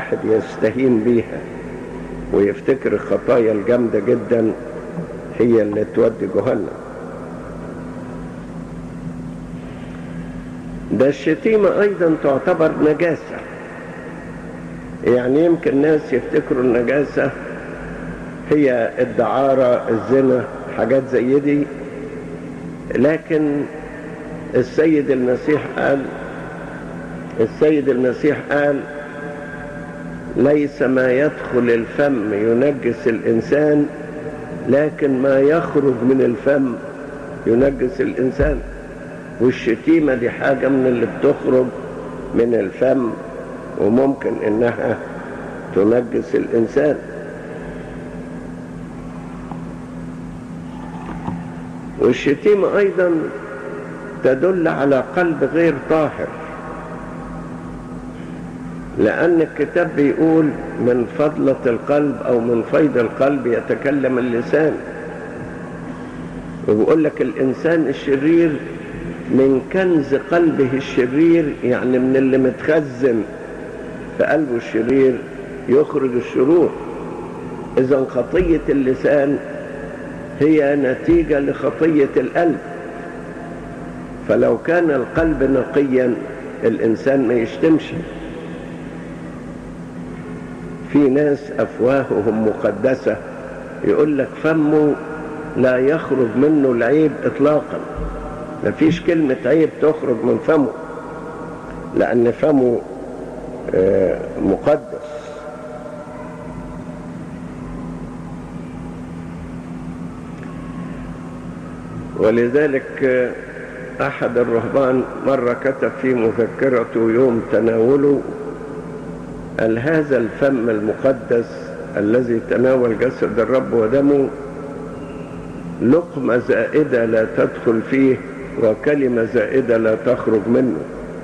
الواحد يستهين بيها ويفتكر الخطايا الجامدة جدا هي اللي تودي جهنم ده الشتيمة أيضا تعتبر نجاسة يعني يمكن ناس يفتكروا النجاسة هي الدعارة الزنا حاجات زي دي لكن السيد المسيح قال السيد المسيح قال ليس ما يدخل الفم ينجس الإنسان لكن ما يخرج من الفم ينجس الإنسان والشتيمة دي حاجة من اللي بتخرج من الفم وممكن إنها تنجس الإنسان والشتيمة أيضا تدل على قلب غير طاهر لأن الكتاب بيقول من فضلة القلب أو من فيض القلب يتكلم اللسان وبيقول لك الإنسان الشرير من كنز قلبه الشرير يعني من اللي متخزن في قلبه الشرير يخرج الشرور إذا خطية اللسان هي نتيجة لخطية القلب فلو كان القلب نقيا الإنسان ما يشتمش في ناس أفواههم مقدسة يقول لك فمه لا يخرج منه العيب إطلاقا ما فيش كلمة عيب تخرج من فمه لأن فمه مقدس ولذلك أحد الرهبان مرة كتب في مذكرته يوم تناوله قال هذا الفم المقدس الذي تناول جسد الرب ودمه لقمة زائدة لا تدخل فيه وكلمة زائدة لا تخرج منه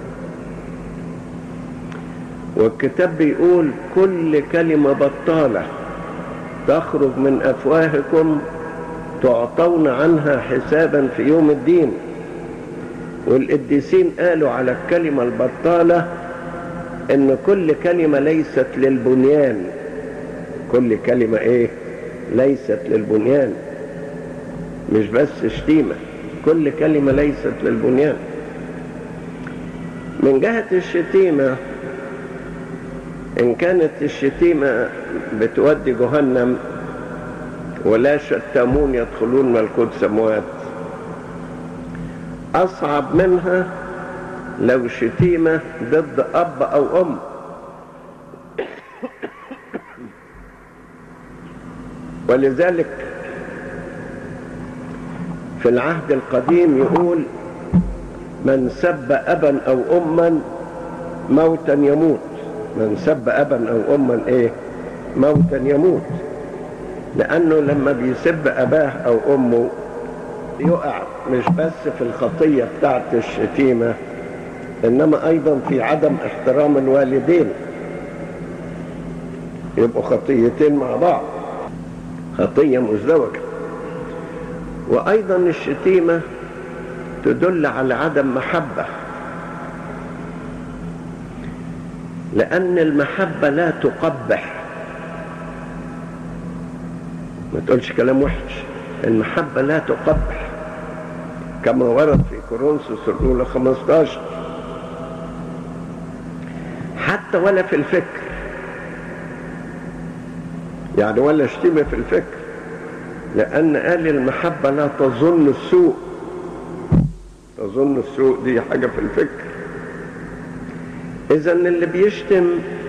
والكتاب بيقول كل كلمة بطالة تخرج من أفواهكم تعطون عنها حسابا في يوم الدين والقديسين قالوا على الكلمة البطالة ان كل كلمة ليست للبنيان كل كلمة ايه ليست للبنيان مش بس شتيمة كل كلمة ليست للبنيان من جهة الشتيمة إن كانت الشتيمة بتودي جهنم ولا شتامون يدخلون ملكوت سموات أصعب منها لو شتيمة ضد أب أو أم ولذلك في العهد القديم يقول من سب أبا أو أما موتا يموت من سب أبا أو أما إيه موتا يموت لأنه لما بيسب أباه أو أمه يقع مش بس في الخطية بتاعت الشتيمة إنما أيضا في عدم احترام الوالدين يبقوا خطيتين مع بعض خطية مزدوجة وأيضا الشتيمة تدل على عدم محبة لأن المحبة لا تقبح ما تقولش كلام وحش المحبة لا تقبح كما ورد في كورنثوس الأولى 15 حتى ولا في الفكر يعني ولا شتيمة في الفكر لأن قال المحبة لا تظن السوء تظن السوء دي حاجة في الفكر إذا اللي بيشتم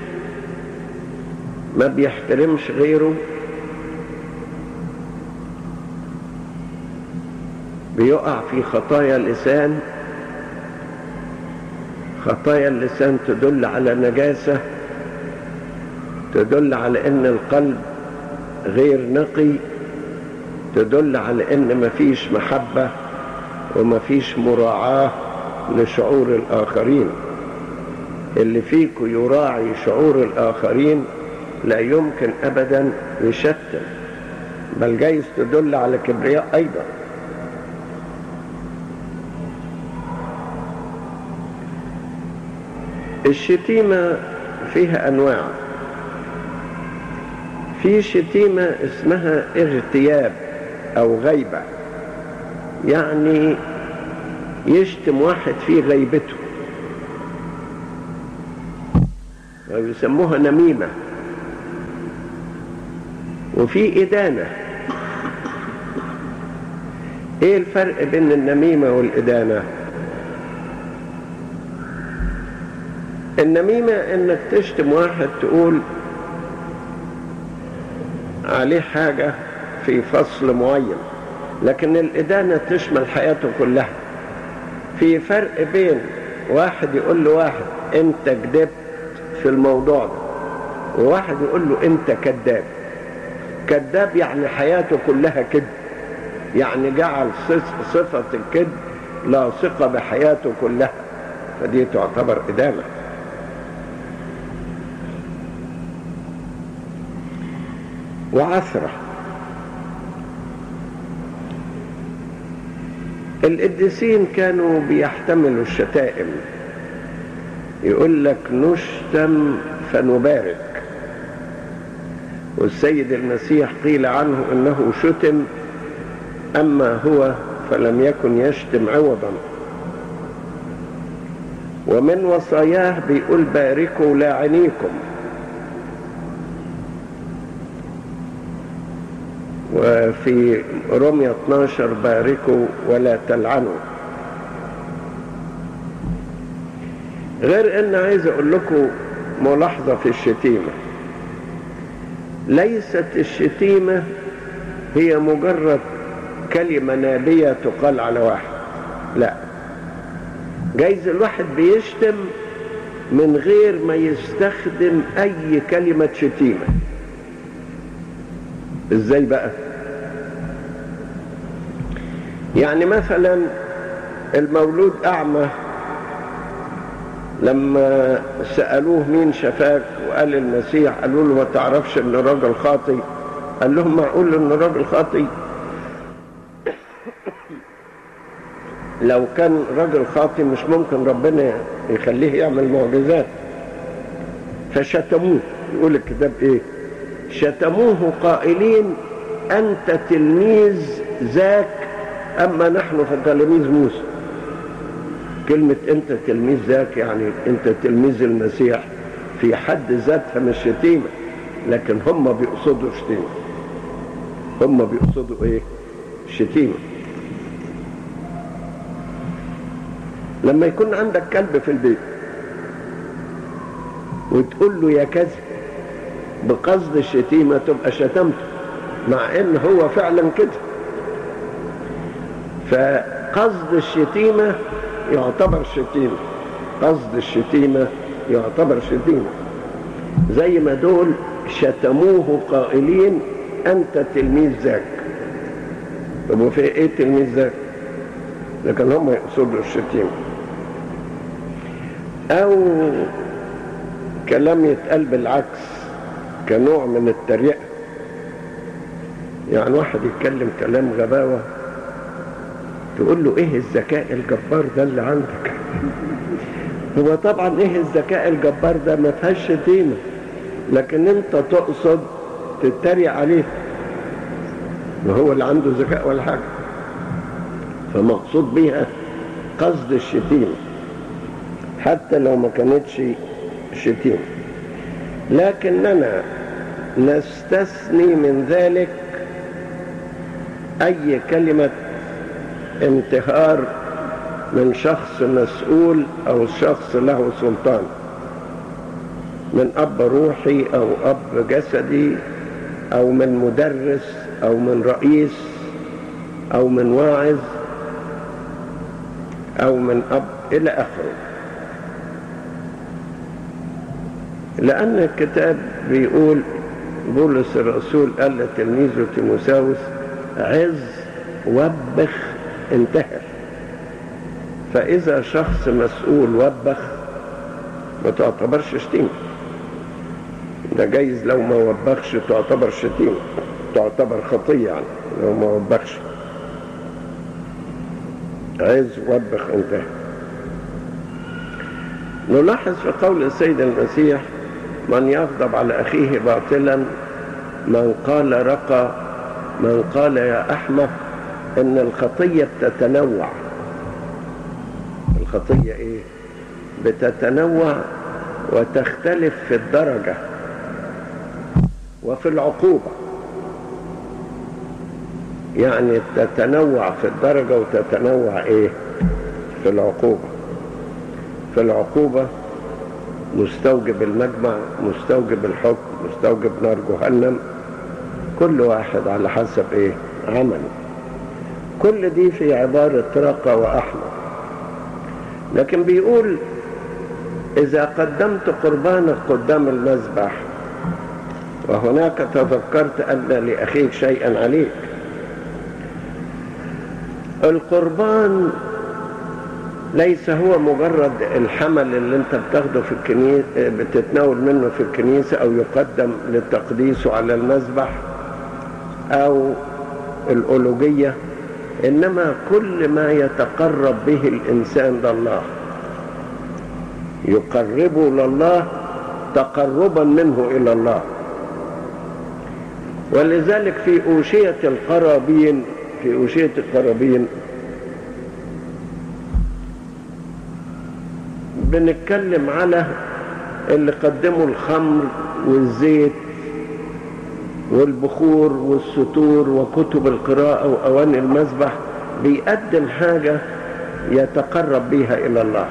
ما بيحترمش غيره بيقع في خطايا اللسان خطايا اللسان تدل على نجاسة تدل على ان القلب غير نقي تدل على ان مفيش محبة ومفيش مراعاة لشعور الاخرين اللي فيكم يراعي شعور الاخرين لا يمكن ابدا يشتم بل جايز تدل على كبرياء ايضا الشتيمة فيها أنواع في شتيمة اسمها اغتياب او غيبة يعني يشتم واحد في غيبته ويسموها نميمة وفي إدانة ايه الفرق بين النميمة والإدانة النميمة انك تشتم واحد تقول عليه حاجة في فصل معين لكن الإدانة تشمل حياته كلها في فرق بين واحد يقول له واحد انت كذبت في الموضوع ده وواحد يقول له انت كذاب كذاب يعني حياته كلها كذب يعني جعل صفة الكذب لاصقة بحياته كلها فدي تعتبر إدانة وعثرة القديسين كانوا بيحتملوا الشتائم يقول لك نشتم فنبارك والسيد المسيح قيل عنه انه شتم اما هو فلم يكن يشتم عوضا ومن وصاياه بيقول باركوا لاعنيكم وفي رمية 12 باركوا ولا تلعنوا غير ان عايز اقول لكم ملاحظة في الشتيمة ليست الشتيمة هي مجرد كلمة نابية تقال على واحد لا جايز الواحد بيشتم من غير ما يستخدم اي كلمة شتيمة ازاي بقى يعني مثلا المولود اعمى لما سألوه مين شفاك وقال المسيح قالوا له ما تعرفش ان راجل خاطي قال لهم معقول ان راجل خاطي لو كان راجل خاطي مش ممكن ربنا يخليه يعمل معجزات فشتموه يقول الكتاب ايه شتموه قائلين انت تلميذ ذاك اما نحن فتلاميذ موسى كلمة انت تلميذ ذاك يعني انت تلميذ المسيح في حد ذاتها مش شتيمة لكن هم بيقصدوا شتيمة هم بيقصدوا ايه شتيمة لما يكون عندك كلب في البيت وتقول له يا كذب بقصد الشتيمة تبقى شتمته مع ان هو فعلا كده فقصد الشتيمة يعتبر شتيمة قصد الشتيمة يعتبر شتيمة زي ما دول شتموه قائلين انت تلميذ ذاك طب وفي ايه تلميذ ذاك لكن هم يقصدوا الشتيمة او كلام يتقال بالعكس كنوع من التريقة يعني واحد يتكلم كلام غباوة تقول له ايه الذكاء الجبار ده اللي عندك هو طبعا ايه الذكاء الجبار ده ما فيهاش شتيمة لكن انت تقصد تتريق عليه وهو اللي عنده ذكاء ولا حاجة فمقصود بيها قصد الشتيمة حتى لو ما كانتش شتيمة لكننا نستثني من ذلك اي كلمة انتهار من شخص مسؤول او شخص له سلطان من اب روحي او اب جسدي او من مدرس او من رئيس او من واعظ او من اب الى اخره لان الكتاب بيقول بولس الرسول قال لتلميذه تيموساوس عز وبخ انتهر فاذا شخص مسؤول وبخ ما تعتبرش شتيمه ده جايز لو ما وبخش تعتبر شتيمه تعتبر خطيه يعني لو ما وبخش عز وبخ انتهر نلاحظ في قول السيد المسيح من يغضب على أخيه باطلا من قال رقى من قال يا أحمق إن الخطية بتتنوع الخطية إيه؟ بتتنوع وتختلف في الدرجة وفي العقوبة يعني تتنوع في الدرجة وتتنوع إيه؟ في العقوبة في العقوبة مستوجب المجمع مستوجب الحكم مستوجب نار جهنم كل واحد على حسب ايه عمله كل دي في عبارة رقى وأحمر لكن بيقول إذا قدمت قربانك قدام المذبح وهناك تذكرت أن لأخيك شيئا عليك القربان ليس هو مجرد الحمل اللي انت بتاخده في الكنيسة بتتناول منه في الكنيسة او يقدم لتقديسه على المذبح او الألوجية انما كل ما يتقرب به الانسان لله يقربه لله تقربا منه الى الله ولذلك في أوشية القرابين في أوشية القرابين بنتكلم على اللي قدموا الخمر والزيت والبخور والستور وكتب القراءة وأواني المذبح بيقدم حاجة يتقرب بيها إلى الله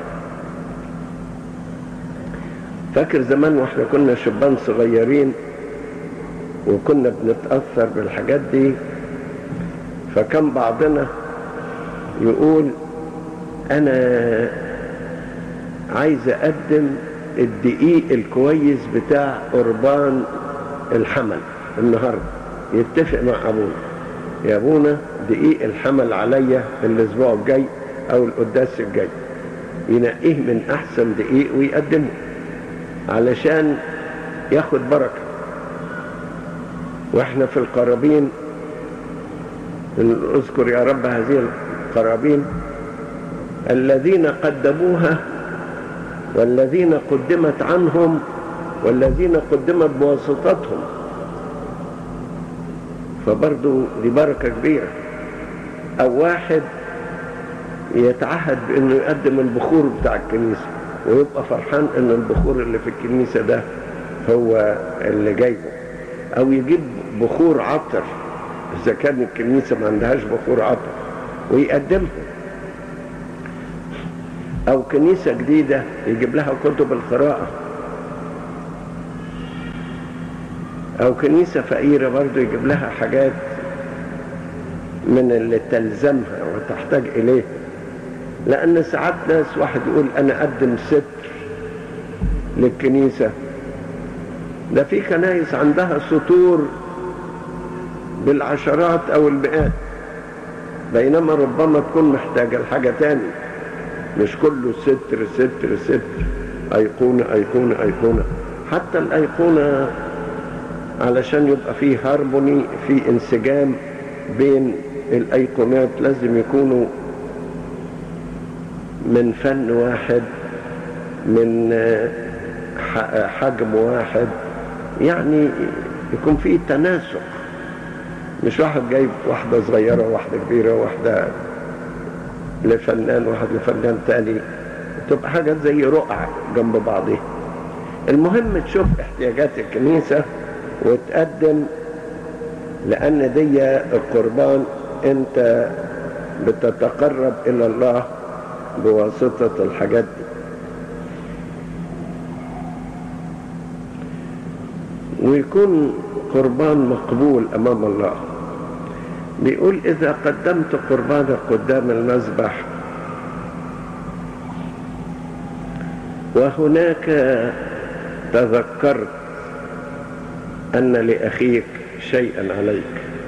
فاكر زمان واحنا كنا شبان صغيرين وكنا بنتأثر بالحاجات دي فكان بعضنا يقول أنا عايز أقدم الدقيق الكويس بتاع قربان الحمل النهاردة يتفق مع أبونا يا أبونا دقيق الحمل عليا الأسبوع الجاي أو القداس الجاي ينقيه من أحسن دقيق ويقدمه علشان ياخد بركة واحنا في القرابين اذكر يا رب هذه القرابين الذين قدموها والذين قدمت عنهم والذين قدمت بواسطتهم فبرضو دي بركة كبيرة أو واحد يتعهد بأنه يقدم البخور بتاع الكنيسة ويبقى فرحان أن البخور اللي في الكنيسة ده هو اللي جايبه أو يجيب بخور عطر إذا كان الكنيسة ما عندهاش بخور عطر ويقدمها أو كنيسة جديدة يجيب لها كتب القراءة أو كنيسة فقيرة برضو يجيب لها حاجات من اللي تلزمها وتحتاج إليه لأن ساعات ناس واحد يقول أنا أقدم ستر للكنيسة ده في كنايس عندها سطور بالعشرات أو المئات بينما ربما تكون محتاجة لحاجة تاني مش كله ستر ستر ستر أيقونة أيقونة أيقونة حتى الأيقونة علشان يبقى فيه هارموني في انسجام بين الأيقونات لازم يكونوا من فن واحد من حجم واحد يعني يكون فيه تناسق مش واحد جايب واحدة صغيرة واحدة كبيرة واحدة لفنان واحد لفنان تاني تبقى حاجات زي رقع جنب بعضها المهم تشوف احتياجات الكنيسة وتقدم لأن دي القربان أنت بتتقرب إلى الله بواسطة الحاجات دي ويكون قربان مقبول أمام الله بيقول إذا قدمت قربانك قدام المذبح وهناك تذكرت أن لأخيك شيئا عليك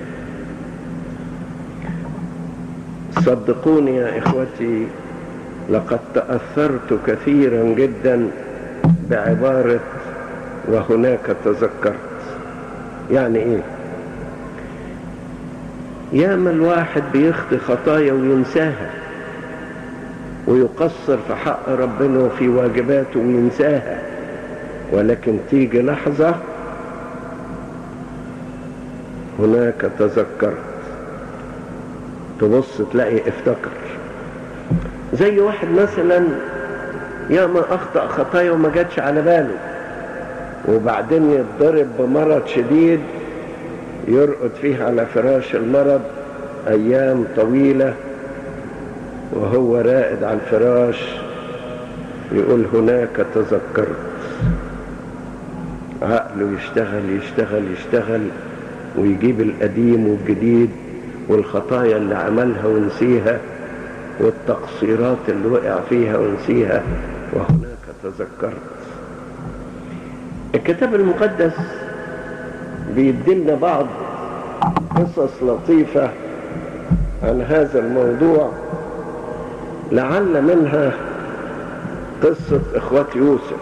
صدقوني يا إخوتي لقد تأثرت كثيرا جدا بعبارة وهناك تذكرت يعني إيه ياما الواحد بيخطي خطايا وينساها ويقصر في حق ربنا وفي واجباته وينساها ولكن تيجي لحظة هناك تذكرت تبص تلاقي افتكر زي واحد مثلا ياما اخطأ خطايا وما جاتش على باله وبعدين يتضرب بمرض شديد يرقد فيه على فراش المرض ايام طويلة وهو راقد على الفراش يقول هناك تذكرت عقله يشتغل يشتغل يشتغل ويجيب القديم والجديد والخطايا اللي عملها ونسيها والتقصيرات اللي وقع فيها ونسيها وهناك تذكرت الكتاب المقدس بيدلنا بعض قصص لطيفة عن هذا الموضوع لعل منها قصة اخوة يوسف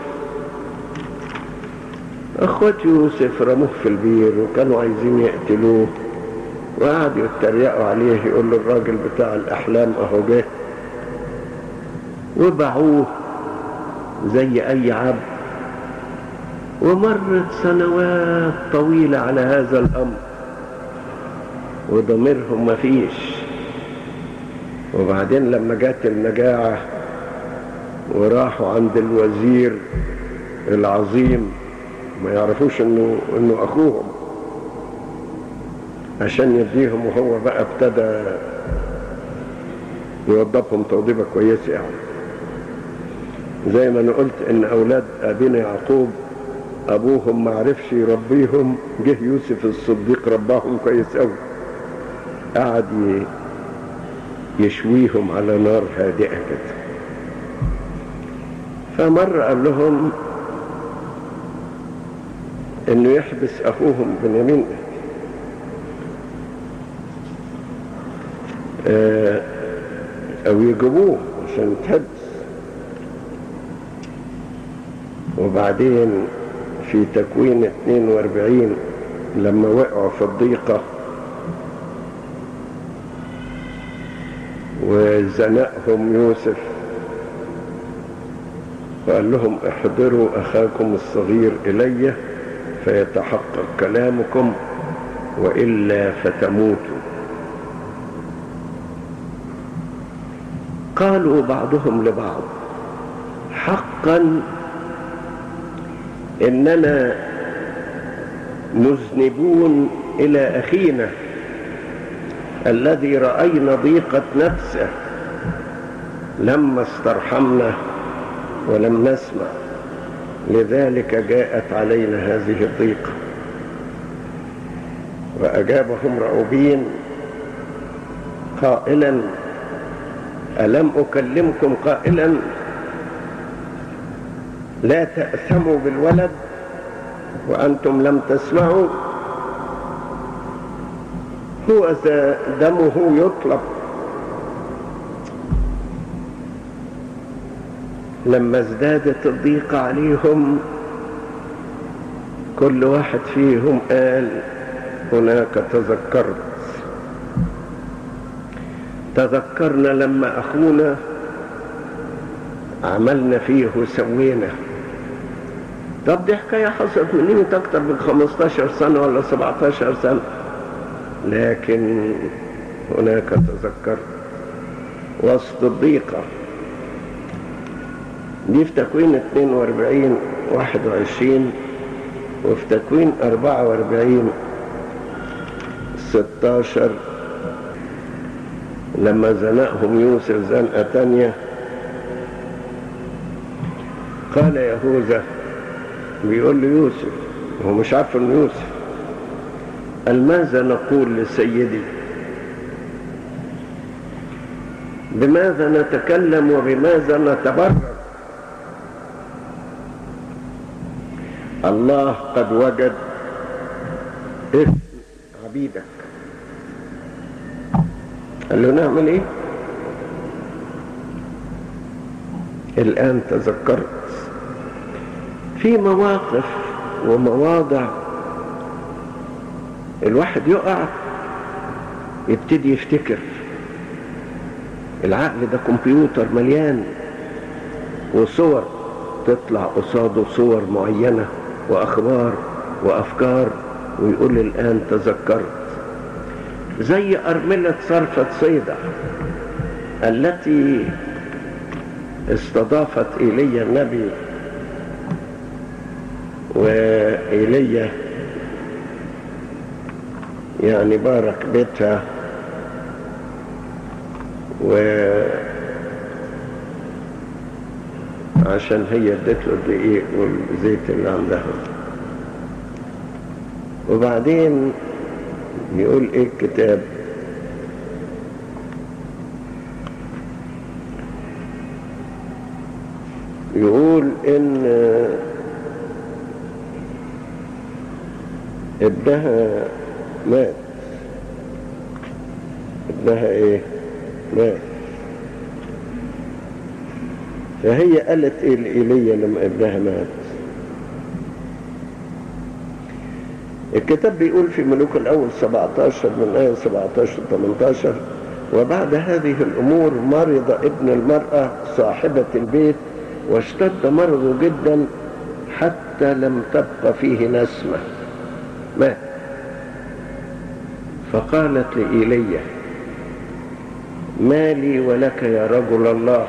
اخوة يوسف رموه في البير وكانوا عايزين يقتلوه وقعدوا يتريقوا عليه يقول له الراجل بتاع الاحلام اهو جه وباعوه زي اي عبد ومرت سنوات طويلة على هذا الامر وضميرهم مفيش وبعدين لما جت المجاعة وراحوا عند الوزير العظيم ما يعرفوش انه انه اخوهم عشان يديهم وهو بقى ابتدى يوضبهم توضيبه كويسه يعني زي ما انا قلت ان اولاد ابينا يعقوب ابوهم ما عرفش يربيهم جه يوسف الصديق رباهم كويس قوي قعد يشويهم على نار هادئه كده فمر قال لهم انه يحبس اخوهم بنيامين او يجيبوه عشان يتحبس وبعدين في تكوين 42 لما وقعوا في الضيقة وزنقهم يوسف وقال لهم احضروا اخاكم الصغير الي فيتحقق كلامكم والا فتموتوا قالوا بعضهم لبعض حقا اننا مذنبون الى اخينا الذي راينا ضيقه نفسه لما استرحمنا ولم نسمع لذلك جاءت علينا هذه الضيقه واجابهم رعوبين قائلا الم اكلمكم قائلا لا تأثموا بالولد وأنتم لم تسمعوا هو ذا دمه يطلب لما ازدادت الضيقة عليهم كل واحد فيهم قال هناك تذكرت تذكرنا لما أخونا عملنا فيه وسوينا طب دي حكاية حصلت من قيمة أكتر من 15 سنة ولا 17 سنة لكن هناك تذكرت وسط الضيقة دي في تكوين 42 21 وفي تكوين 44 16 لما زنقهم يوسف زنقة تانية قال يهوذا بيقول له يوسف هو مش عارف انه يوسف قال ماذا نقول لسيدي بماذا نتكلم وبماذا نتبرر الله قد وجد اسم عبيدك قال له نعمل ايه الان تذكرت في مواقف ومواضع الواحد يقع يبتدي يفتكر العقل ده كمبيوتر مليان وصور تطلع قصاده صور معينة وأخبار وأفكار ويقول الآن تذكرت زي أرملة صرفة صيدا التي استضافت إيليا النبي وإيليا يعني بارك بيتها و عشان هي ادت له الدقيق والزيت اللي عندها وبعدين يقول ايه الكتاب يقول ان ابنها مات ابنها ايه مات فهي قالت ايه لإيليا لما ابنها مات الكتاب بيقول في ملوك الأول 17 من آية 17 18 وبعد هذه الأمور مرض ابن المرأة صاحبة البيت واشتد مرضه جدا حتى لم تبقى فيه نسمة مات فقالت لإيليا ما لي ولك يا رجل الله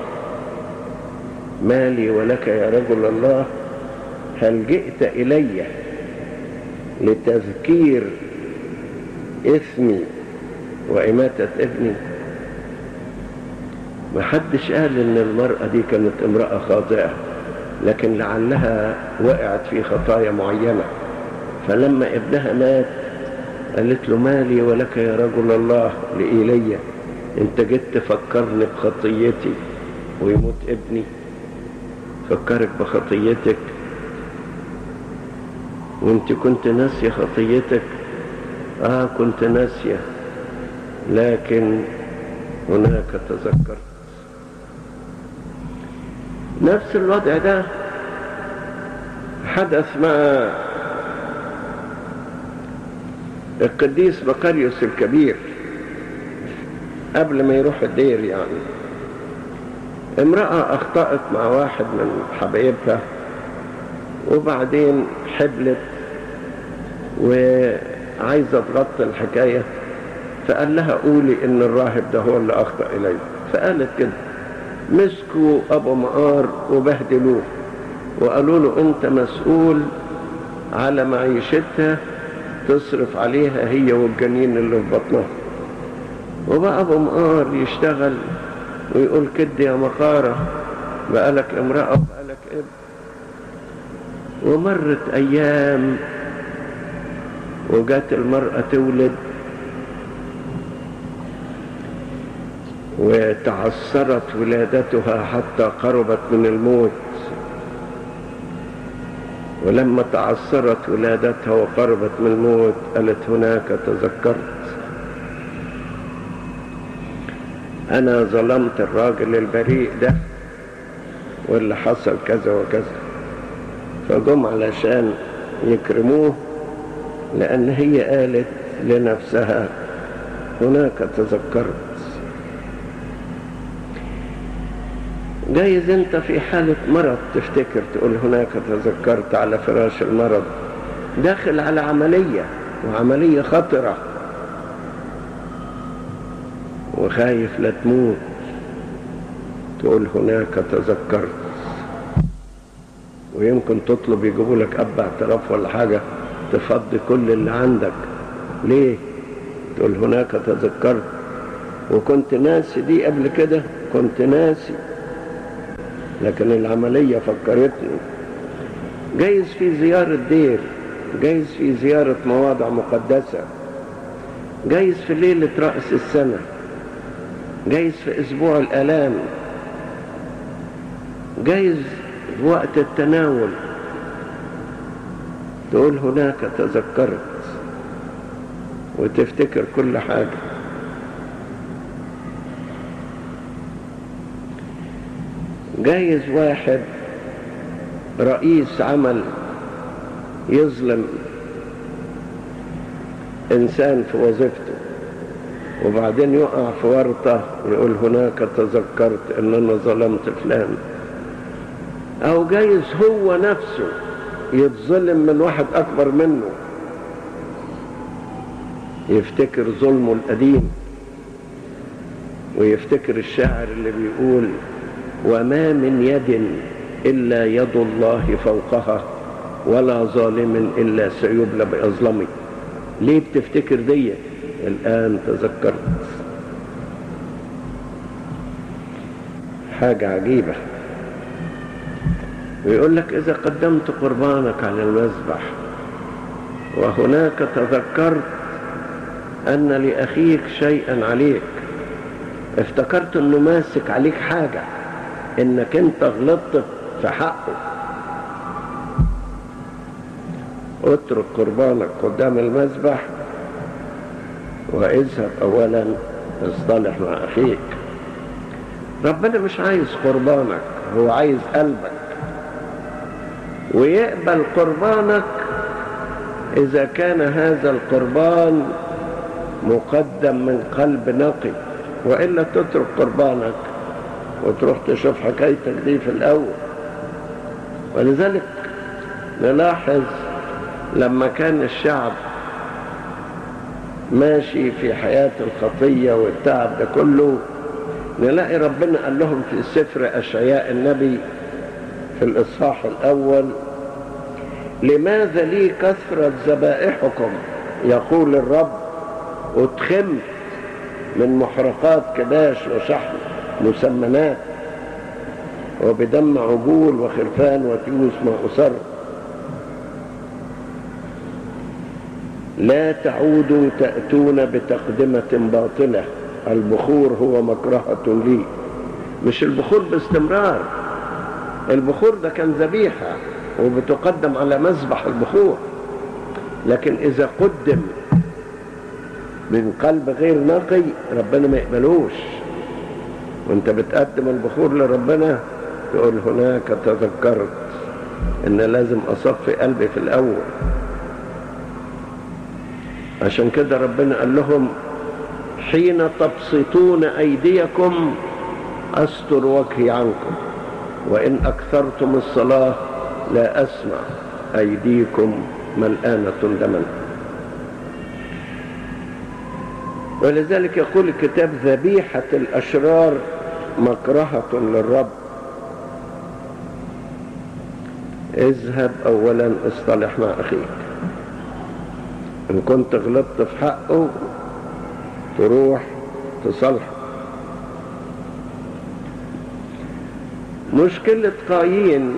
ما لي ولك يا رجل الله هل جئت إلي لتذكير إثمي وإماتة ابني ما حدش قال إن المرأة دي كانت امرأة خاطئة لكن لعلها وقعت في خطايا معينة فلما ابنها مات قالت له مالي ولك يا رجل الله لإيليا انت جيت تفكرني بخطيتي ويموت ابني فكرك بخطيتك وانت كنت ناسية خطيتك اه كنت ناسية لكن هناك تذكرت نفس الوضع ده حدث مع القديس بقريوس الكبير قبل ما يروح الدير يعني امرأة أخطأت مع واحد من حبايبها وبعدين حبلت وعايزة تغطي الحكاية فقال لها قولي إن الراهب ده هو اللي أخطأ إلي فقالت كده مسكوا أبو مقار وبهدلوه وقالوا له أنت مسؤول على معيشتها تصرف عليها هي والجنين اللي في بطنها وبقى أبو مقار يشتغل ويقول كد يا مقارة بقالك امرأة وبقالك ابن ومرت أيام وجات المرأة تولد وتعثرت ولادتها حتى قربت من الموت ولما تعثرت ولادتها وقربت من الموت قالت هناك تذكرت انا ظلمت الراجل البريء ده واللي حصل كذا وكذا فجم علشان يكرموه لان هي قالت لنفسها هناك تذكرت جايز انت في حالة مرض تفتكر تقول هناك تذكرت على فراش المرض داخل على عملية وعملية خطرة وخايف لا تموت تقول هناك تذكرت ويمكن تطلب يجيبوا لك اب اعتراف ولا حاجه تفضي كل اللي عندك ليه تقول هناك تذكرت وكنت ناسي دي قبل كده كنت ناسي لكن العمليه فكرتني جايز في زياره دير جايز في زياره مواضع مقدسه جايز في ليله راس السنه جايز في اسبوع الالام جايز في وقت التناول تقول هناك تذكرت وتفتكر كل حاجه جايز واحد رئيس عمل يظلم انسان في وظيفته وبعدين يقع في ورطة يقول هناك تذكرت ان انا ظلمت فلان او جايز هو نفسه يتظلم من واحد اكبر منه يفتكر ظلمه القديم ويفتكر الشاعر اللي بيقول وما من يد إلا يد الله فوقها ولا ظالم إلا سيبلى بأظلمي ليه بتفتكر دي الآن تذكرت حاجة عجيبة ويقول لك إذا قدمت قربانك على المذبح وهناك تذكرت أن لأخيك شيئا عليك افتكرت أنه ماسك عليك حاجة إنك أنت غلطت في حقه اترك قربانك قدام المذبح واذهب اولا اصطلح مع اخيك ربنا مش عايز قربانك هو عايز قلبك ويقبل قربانك اذا كان هذا القربان مقدم من قلب نقي والا تترك قربانك وتروح تشوف حكايتك دي في الاول ولذلك نلاحظ لما كان الشعب ماشي في حياة الخطية والتعب ده كله نلاقي ربنا قال لهم في سفر أشعياء النبي في الإصحاح الأول لماذا لي كثرة ذبائحكم يقول الرب أتخمت من محرقات كباش وشحم مسمنات وبدم عجول وخرفان وتيوس ما أسر لا تعودوا تأتون بتقدمة باطلة البخور هو مكرهة لي مش البخور باستمرار البخور ده كان ذبيحة وبتقدم على مذبح البخور لكن إذا قدم من قلب غير نقي ربنا ما يقبلوش وانت بتقدم البخور لربنا تقول هناك تذكرت ان لازم اصفي قلبي في الاول عشان كده ربنا قال لهم حين تبسطون أيديكم أستر وجهي عنكم وإن أكثرتم الصلاة لا أسمع أيديكم ملآنة دما ولذلك يقول الكتاب ذبيحة الأشرار مكرهة للرب اذهب أولا اصطلح مع أخيك إن كنت غلطت في حقه تروح تصالحه مشكلة قايين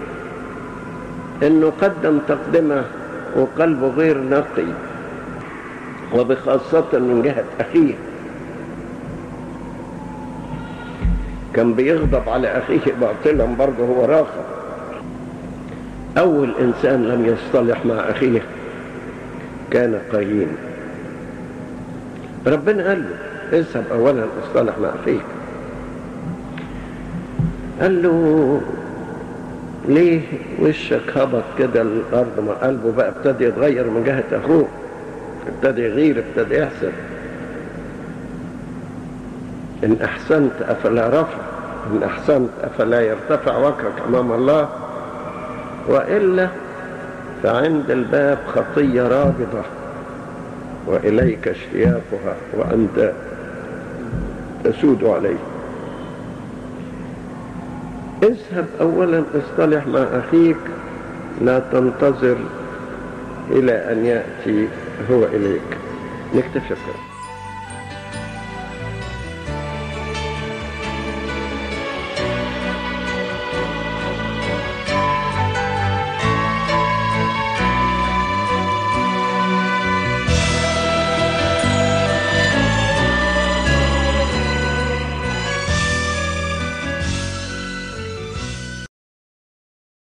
انه قدم تقدمة وقلبه غير نقي وبخاصة من جهة اخيه كان بيغضب على اخيه باطلا برضه هو راخر اول انسان لم يصطلح مع اخيه كان قايين ربنا قال له اذهب اولا اصطلح مع اخيك قال له ليه وشك هبط كده الارض ما قلبه بقى ابتدى يتغير من جهه اخوه ابتدى يغير ابتدى يحسن ان احسنت افلا رفع ان احسنت افلا يرتفع وجهك امام الله والا فعند الباب خطيه رابضه واليك اشتياقها وانت تسود عليه اذهب اولا اصطلح مع اخيك لا تنتظر الى ان ياتي هو اليك نكتفي كده